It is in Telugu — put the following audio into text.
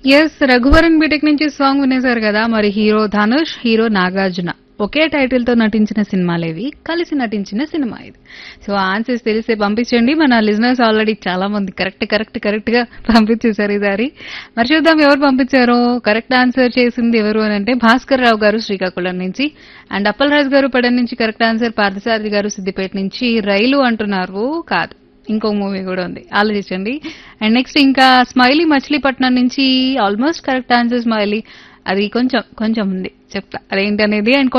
ఎస్ రఘువరన్ బీటెక్ నుంచి సాంగ్ వినేశారు కదా మరి హీరో ధనుష్ హీరో నాగార్జున ఒకే టైటిల్ తో నటించిన సినిమాలేవి కలిసి నటించిన సినిమా ఇది సో ఆన్సర్స్ తెలిసే పంపించండి మన లిజనర్స్ ఆల్రెడీ చాలా మంది కరెక్ట్ కరెక్ట్ కరెక్ట్ గా పంపించేశారు ఈసారి మరి చూద్దాం ఎవరు పంపించారో కరెక్ట్ ఆన్సర్ చేసింది ఎవరు అని అంటే భాస్కర్ రావు గారు శ్రీకాకుళం నుంచి అండ్ అప్పలరాజు గారు పడన్ నుంచి కరెక్ట్ ఆన్సర్ పార్థసారథి గారు సిద్దిపేట నుంచి రైలు అంటున్నారు కాదు ఇంకో మూవీ కూడా ఉంది ఆలోచించండి అండ్ నెక్స్ట్ ఇంకా స్మైలీ మచిలీపట్నం నుంచి ఆల్మోస్ట్ కరెక్ట్ ఆన్సర్ స్మైలీ అది కొంచెం కొంచెం ఉంది చెప్తా అదేంటి అనేది అండ్